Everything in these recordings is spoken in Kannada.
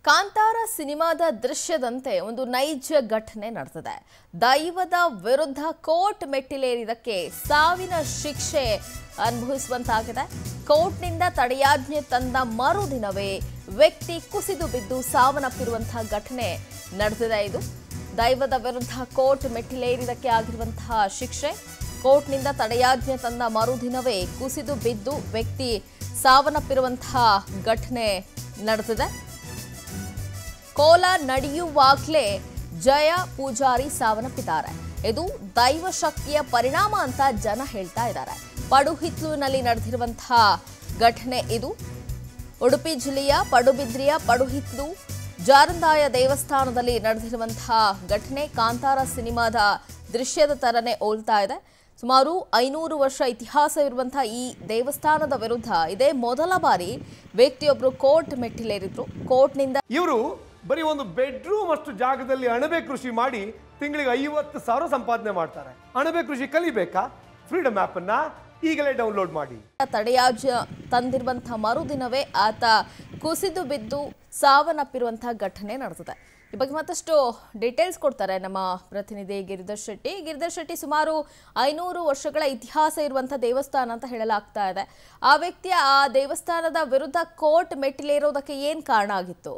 ಕಾಂತಾರ ಸಿನಿಮಾದ ದೃಶ್ಯದಂತೆ ಒಂದು ನೈಜ ಘಟನೆ ನಡೆದಿದೆ ದೈವದ ವಿರುದ್ಧ ಕೋರ್ಟ್ ಮೆಟ್ಟಿಲೇರಿದಕ್ಕೆ ಸಾವಿನ ಶಿಕ್ಷೆ ಅನುಭವಿಸುವಂತಾಗಿದೆ ಕೋರ್ಟ್ನಿಂದ ತಡೆಯಾಜ್ಞೆ ತಂದ ಮರುದಿನವೇ ವ್ಯಕ್ತಿ ಕುಸಿದು ಬಿದ್ದು ಸಾವನ್ನಪ್ಪಿರುವಂತಹ ಘಟನೆ ನಡೆದಿದೆ ಇದು ದೈವದ ವಿರುದ್ಧ ಕೋರ್ಟ್ ಮೆಟ್ಟಿಲೇರಿದಕ್ಕೆ ಆಗಿರುವಂತಹ ಶಿಕ್ಷೆ ಕೋರ್ಟ್ನಿಂದ ತಡೆಯಾಜ್ಞೆ ತಂದ ಮರುದಿನವೇ ಕುಸಿದು ಬಿದ್ದು ವ್ಯಕ್ತಿ ಸಾವನ್ನಪ್ಪಿರುವಂತಹ ಘಟನೆ ನಡೆದಿದೆ ಕೋಲ ನಡೆಯುವಾಗಲೇ ಜಯ ಪೂಜಾರಿ ಸಾವನ್ನಪ್ಪಿದ್ದಾರೆ ಇದು ದೈವ ಶಕ್ತಿಯ ಪರಿಣಾಮ ಅಂತ ಜನ ಹೇಳ್ತಾ ಇದ್ದಾರೆ ಪಡುಹಿತ್ಲುವಿನಲ್ಲಿ ನಡೆದಿರುವಂತಹ ಘಟನೆ ಇದು ಉಡುಪಿ ಜಿಲ್ಲೆಯ ಪಡುಬಿದ್ರಿಯ ಪಡುಹಿತ್ಲು ಜಾರಂದಾಯ ದೇವಸ್ಥಾನದಲ್ಲಿ ನಡೆದಿರುವಂತಹ ಘಟನೆ ಕಾಂತಾರ ಸಿನಿಮಾದ ದೃಶ್ಯದ ತರನೇ ಹೋಲ್ತಾ ಇದೆ ಸುಮಾರು ಐನೂರು ವರ್ಷ ಇತಿಹಾಸವಿರುವಂತಹ ಈ ದೇವಸ್ಥಾನದ ವಿರುದ್ಧ ಇದೇ ಮೊದಲ ಬಾರಿ ವ್ಯಕ್ತಿಯೊಬ್ಬರು ಕೋರ್ಟ್ ಮೆಟ್ಟಿಲೇರಿದ್ರು ಕೋರ್ಟ್ನಿಂದ ಇವರು ಬರೀ ಒಂದು ಬೆಡ್ರೂಮ್ ಅಷ್ಟು ಜಾಗದಲ್ಲಿ ಅಣಬೆ ಕೃಷಿ ಮಾಡಿ ತಿಂಗಳಿಗೆ ಐವತ್ತು ಸಾವಿರ ಸಂಪಾದನೆ ಮಾಡ್ತಾರೆ ಅಣಬೆ ಕೃಷಿ ಕಲಿಬೇಕಾ ಫ್ರೀಡಮ್ ಆಪ್ ಅನ್ನ ಈಗಲೇ ಡೌನ್ಲೋಡ್ ಮಾಡಿ ತಡೆಯಾಜ್ಞೆ ತಂದಿರುವಂತಹ ಮರುದಿನವೇ ಆತ ಕುಸಿದು ಬಿದ್ದು ಸಾವನ್ನಪ್ಪಿರುವಂತಹ ಘಟನೆ ನಡೆದಿದೆ ಈ ಬಗ್ಗೆ ಮತ್ತಷ್ಟು ಡೀಟೇಲ್ಸ್ ಕೊಡ್ತಾರೆ ನಮ್ಮ ಪ್ರತಿನಿಧಿ ಗಿರಿಧರ್ ಶೆಟ್ಟಿ ಗಿರಿಧರ್ ಶೆಟ್ಟಿ ಸುಮಾರು ಐನೂರು ವರ್ಷಗಳ ಇತಿಹಾಸ ಇರುವಂತಹ ದೇವಸ್ಥಾನ ಅಂತ ಹೇಳಲಾಗ್ತಾ ಇದೆ ಆ ವ್ಯಕ್ತಿಯ ಆ ದೇವಸ್ಥಾನದ ವಿರುದ್ಧ ಕೋರ್ಟ್ ಮೆಟ್ಟಿಲೇರೋದಕ್ಕೆ ಏನ್ ಕಾರಣ ಆಗಿತ್ತು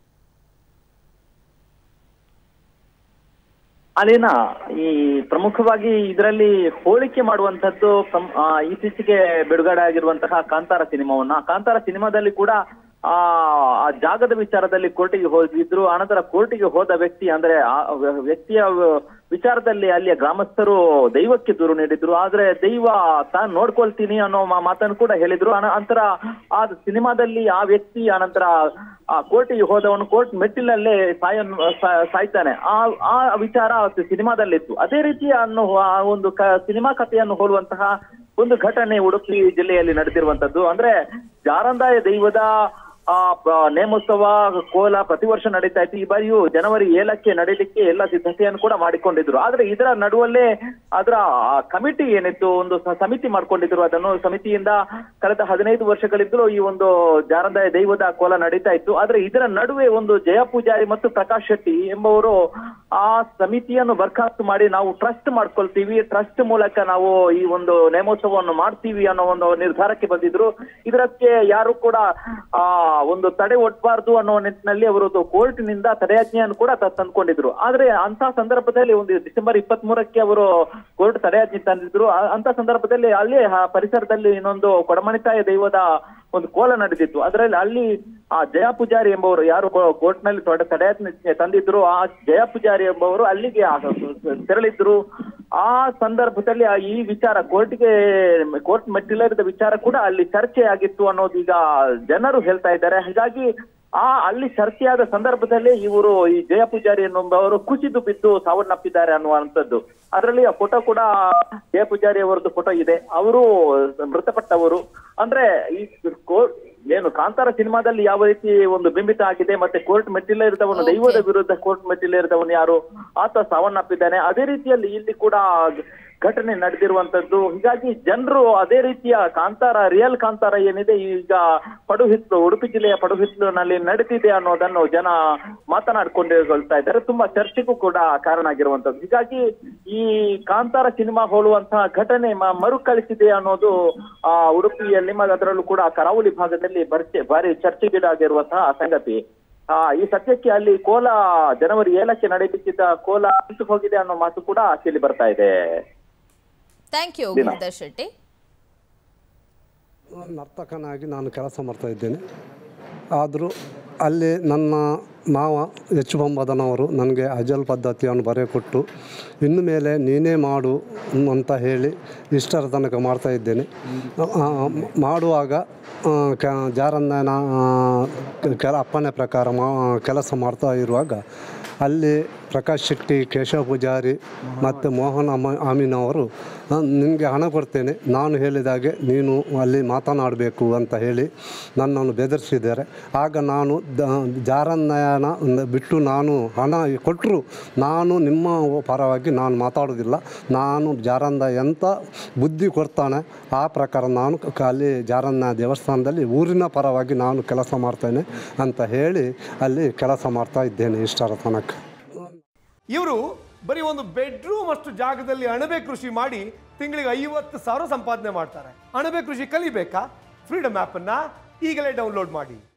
ಅಲ್ಲಿನ ಈ ಪ್ರಮುಖವಾಗಿ ಇದರಲ್ಲಿ ಹೋಲಿಕೆ ಮಾಡುವಂತದ್ದು ಪ್ರಮ್- ಆ, ಇತ್ತೀಚೆಗೆ ಬಿಡುಗಡೆ ಆಗಿರುವಂತಹ ಕಾಂತಾರ ಸಿನಿಮಾವನ್ನ ಕಾಂತಾರ ಸಿನಿಮಾದಲ್ಲಿ ಕೂಡ ಆ ಆ ಜಾಗದ ವಿಚಾರದಲ್ಲಿ ಕೋರ್ಟಿಗೆ ಹೋಗಿದ್ರು ಅನಂತರ ಕೋರ್ಟಿಗೆ ಹೋದ ವ್ಯಕ್ತಿ ಅಂದ್ರೆ ಆ ವ್ಯ- ವ್ಯಕ್ತಿಯ ವ- ವಿಚಾರದಲ್ಲಿ ಅಲ್ಲಿಯ ಗ್ರಾಮಸ್ಥರು ದೈವಕ್ಕೆ ದೂರು ನೀಡಿದ್ರು ಆದ್ರೆ ದೈವ ತಾನು ನೋಡ್ಕೊಳ್ತೀನಿ ಅನ್ನೋ ಮಾ- ಮಾತನ್ನು ಕೂಡ ಹೇಳಿದ್ರು ಅನ- ನಂತರ ಆ ಸಿನಿಮಾದಲ್ಲಿ ಆ ವ್ಯಕ್ತಿ ಅನಂತರ ಆ ಕೋರ್ಟಿಗೆ ಹೋದವನು ಕೋರ್ಟ್ ಮೆಟ್ಟಿಲಲ್ಲೇ ಸಾಯ ಸಾಯ್ತಾನೆ ಆ ಆ ವಿಚಾರ ಸಿನಿಮಾದಲ್ಲಿತ್ತು ಅದೇ ರೀತಿ ಅನ್ನೋ ಆ ಒಂದು ಕ ಸಿನಿಮಾ ಕಥೆಯನ್ನು ಹೋಲುವಂತಹ ಒಂದು ಘಟನೆ ಉಡುಪಿ ಜಿಲ್ಲೆಯಲ್ಲಿ ನಡೆದಿರುವಂತದ್ದು ಅಂದ್ರೆ ಜಾರಂದಾಯ ದೈವದ ಆ ಪ- ನೇಮೋತ್ಸವ ಕೋಲ ಪ್ರತಿ ವರ್ಷ ನಡೀತಾ ಇತ್ತು ಈ ಬಾರಿಯೂ ಜನವರಿ ಏಳಕ್ಕೆ ನಡೀಲಿಕ್ಕೆ ಎಲ್ಲ ಸಿದ್ಧತೆಯನ್ನು ಕೂಡ ಮಾಡಿಕೊಂಡಿದ್ರು ಆದ್ರೆ ಇದರ ನಡುವಲ್ಲೇ ಅದರ ಕಮಿಟಿ ಏನಿತ್ತು ಒಂದು ಸ- ಸಮಿತಿ ಮಾಡ್ಕೊಂಡಿದ್ರು ಅದನ್ನು ಸಮಿತಿಯಿಂದ ಕಳೆದ ಹದಿನೈದು ವರ್ಷಗಳಿಂದಲೂ ಈ ಒಂದು ಜಾರಂದಾಯ ದೈವದ ಕೋಲ ನಡೀತಾ ಇತ್ತು ಆದ್ರೆ ಇದರ ನಡುವೆ ಒಂದು ಜಯ ಪೂಜಾರಿ ಮತ್ತು ಪ್ರಕಾಶ್ ಶೆಟ್ಟಿ ಎಂಬುವರು ಆ ಸಮಿತಿಯನ್ನು ಬರ್ಖಾಸ್ತು ಮಾಡಿ ನಾವು ಟ್ರಸ್ಟ್ ಮಾಡ್ಕೊಳ್ತೀವಿ ಟ್ರಸ್ಟ್ ಮೂಲಕ ನಾವು ಈ ಒಂದು ನೇಮೋತ್ಸವವನ್ನು ಮಾಡ್ತೀವಿ ಅನ್ನೋ ಒಂದು ನಿರ್ಧಾರಕ್ಕೆ ಬಂದಿದ್ರು ಇದಕ್ಕೆ ಯಾರು ಕೂಡ ಆ ಒಂದು ತಡೆ ಒಡ್ಬಾರ್ದು ಅನ್ನೋ ನಿಟ್ಟಿನಲ್ಲಿ ಅವರು ಕೋರ್ಟ್ ನಿಂದ ತಡೆಯಾಜ್ಞೆಯನ್ನು ಕೂಡ ತ- ತಂದ್ಕೊಂಡಿದ್ರು ಆದ್ರೆ ಅಂತ ಸಂದರ್ಭದಲ್ಲಿ ಒಂದು ಡಿಸೆಂಬರ್ ಇಪ್ಪತ್ತ್ ಮೂರಕ್ಕೆ ಅವರು ಕೋರ್ಟ್ ತಡೆಯಾಜ್ಞೆ ತಂದಿದ್ರು ಆ- ಅಂತ ಸಂದರ್ಭದಲ್ಲಿ ಅಲ್ಲಿ ಆ ಪರಿಸರದಲ್ಲಿ ಇನ್ನೊಂದು ಕೊಡಮಣಿತಾಯ ದೈವದ ಒಂದು ಕೋಲ ನಡೆದಿತ್ತು ಅದರಲ್ಲಿ ಅಲ್ಲಿ ಆ ಜಯ ಪೂಜಾರಿ ಎಂಬುವರು ಯಾರು ಕೋರ್ಟ್ ನಲ್ಲಿ ತೊಡೆ ತಡೆಯಾಜ್ಞೆ ತಂದಿದ್ರು ಆ ಜಯ ಪೂಜಾರಿ ಎಂಬುವರು ಅಲ್ಲಿಗೆ ಆ ತೆರಳಿದ್ರು ಆ ಸಂದರ್ಭದಲ್ಲಿ ಆ ಈ ವಿಚಾರ ಕೋರ್ಟ್ಗೆ ಕೋರ್ಟ್ ಮೆಟ್ಟಿಲೇರಿದ ವಿಚಾರ ಕೂಡ ಅಲ್ಲಿ ಚರ್ಚೆ ಆಗಿತ್ತು ಅನ್ನೋದು ಈಗ ಜನರು ಹೇಳ್ತಾ ಇದ್ದಾರೆ ಹಾಗಾಗಿ ಆ ಅಲ್ಲಿ ಚರ್ಚೆಯಾದ ಸಂದರ್ಭದಲ್ಲಿ ಇವರು ಈ ಜಯ ಪೂಜಾರಿ ಎನ್ನುವವರು ಕುಸಿದು ಬಿದ್ದು ಸಾವನ್ನಪ್ಪಿದ್ದಾರೆ ಅನ್ನುವಂಥದ್ದು ಅದರಲ್ಲಿ ಆ ಫೋಟೋ ಕೂಡ ಜಯ ಪೂಜಾರಿ ಅವರದ್ದು ಫೋಟೋ ಇದೆ ಅವರು ಮೃತಪಟ್ಟವರು ಅಂದ್ರೆ ಈ ಕೋರ್ಟ್ ಏನು ಕಾಂತಾರ ಸಿನಿಮಾದಲ್ಲಿ ಯಾವ ರೀತಿ ಒಂದು ಬಿಂಬಿತ ಆಗಿದೆ ಮತ್ತೆ ಕೋರ್ಟ್ ಮೆಟ್ಟಿಲೇರಿದವನು Okay. ದೈವದ ವಿರುದ್ಧ ಕೋರ್ಟ್ ಮೆಟ್ಟಿಲೇರಿದವನು ಯಾರು ಆತ ಸಾವನ್ನಪ್ಪಿದ್ದಾನೆ ಅದೇ ರೀತಿಯಲ್ಲಿ ಇಲ್ಲಿ ಕೂಡ ಘಟನೆ ನಡೆದಿರುವಂತದ್ದು ಹೀಗಾಗಿ ಜನರು ಅದೇ ರೀತಿಯ ಕಾಂತಾರ ರಿಯಲ್ ಕಾಂತಾರ ಏನಿದೆ ಈಗ ಪಡುಹಿತ್ಲು ಉಡುಪಿ ಜಿಲ್ಲೆಯ ಪಡುಹಿತ್ಲಿನಲ್ಲಿ ನಡೆದಿದೆ ಅನ್ನೋದನ್ನು ಜನ ಮಾತನಾಡ್ಕೊಂಡಿರ್ಕೊಳ್ತಾ ಇದ್ದಾರೆ ತುಂಬಾ ಚರ್ಚೆಗೂ ಕೂಡ ಕಾರಣ ಆಗಿರುವಂತದ್ದು ಹೀಗಾಗಿ ಈ ಕಾಂತಾರ ಸಿನಿಮಾ ಹೋಲುವಂತಹ ಘಟನೆ ಮ- ಮರುಕಳಿಸಿದೆ ಅನ್ನೋದು ಆ ಉಡುಪಿಯಲ್ಲಿ ಮತ್ತು ಅದರಲ್ಲೂ ಕೂಡ ಕರಾವಳಿ ಭಾಗದಲ್ಲಿ ಬರ್ಚೆ ಭಾರಿ ಚರ್ಚೆಗೀಡಾಗಿರುವಂತಹ ಸಂಗತಿ ಆ ಈ ಸದ್ಯಕ್ಕೆ ಅಲ್ಲಿ ಕೋಲ ಜನವರಿ ಏಳಕ್ಕೆ ನಡೆಯುತ್ತಿದ್ದ ಕೋಲ ನಿಂತು ಹೋಗಿದೆ ಅನ್ನೋ ಮಾತು ಕೂಡ ಕೇಳಿ ಬರ್ತಾ ಇದೆ ಥ್ಯಾಂಕ್ ಯು ದಿನ. ಗಿರಿಧರ್ ಶೆಟ್ಟಿ ನರ್ತಕನಾಗಿ ನಾನು ಕೆಲಸ ಮಾಡ್ತಾ ಇದ್ದೇನೆ ಆದರೂ ಅಲ್ಲಿ ನನ್ನ ಮಾವ ಎಚ್ ಬೊಂಬದನವರು ನನಗೆ ಅಜಲ್ ಪದ್ಧತಿಯನ್ನು ಬರೆಕೊಟ್ಟು ಇನ್ನು ಮೇಲೆ ನೀನೇ ಮಾಡು ಅಂತ ಹೇಳಿ ಇಷ್ಟರ ತನಕ ಮಾಡ್ತಾ ಇದ್ದೇನೆ ಆ, ಮಾಡುವಾಗ ಆ, ಕ ಜಾರಣ್ಣನ ಆ, ಕೆಲ ಅಪ್ಪನೆ ಪ್ರಕಾರ ಮಾ ಕೆಲಸ ಮಾಡ್ತಾ ಇರುವಾಗ ಅಲ್ಲಿ ಪ್ರಕಾಶ್ ಶೆಟ್ಟಿ ಕೇಶವ ಪೂಜಾರಿ ಮತ್ತು ಮೋಹನ್ ಅಮ ಅಮೀನವರು ನಿನಗೆ ಹಣ ಕೊಡ್ತೇನೆ ನಾನು ಹೇಳಿದಾಗೆ ನೀನು ಅಲ್ಲಿ ಮಾತನಾಡಬೇಕು ಅಂತ ಹೇಳಿ ನನ್ನನ್ನು ಬೆದರಿಸಿದ್ದಾರೆ ಆಗ ನಾನು ದ ಜಾರನ್ನಯನ ಬಿಟ್ಟು ನಾನು ಹಣ ಕೊಟ್ಟರು ನಾನು ನಿಮ್ಮ ಪರವಾಗಿ ನಾನು ಮಾತಾಡೋದಿಲ್ಲ ನಾನು ಜಾರಂದ ಎಂತ ಬುದ್ಧಿ ಕೊಡ್ತಾನೆ ಆ ಪ್ರಕಾರ ನಾನು ಕ- ಅಲ್ಲಿ ಜಾರನ್ನ ದೇವಸ್ಥಾನ ದೇವಸ್ಥಾನದಲ್ಲಿ ಊರಿನ ಪರವಾಗಿ ನಾನು ಕೆಲಸ ಮಾಡ್ತೇನೆ ಅಂತ ಹೇಳಿ ಅಲ್ಲಿ ಕೆಲಸ ಮಾಡ್ತಾ ಇದ್ದೇನೆ ಇಷ್ಟರ ತನಕ ಇವರು ಬರೀ ಒಂದು ಬೆಡ್ರೂಮ್ ಅಷ್ಟು ಜಾಗದಲ್ಲಿ ಅಣಬೆ ಕೃಷಿ ಮಾಡಿ ತಿಂಗಳಿಗೆ ಐವತ್ತು ಸಾವಿರ ಸಂಪಾದನೆ ಮಾಡ್ತಾರೆ ಅಣಬೆ ಕೃಷಿ ಕಲಿಬೇಕಾ ಫ್ರೀಡಮ್ ಆ್ಯಪನ್ನು ಈಗಲೇ ಡೌನ್ಲೋಡ್ ಮಾಡಿ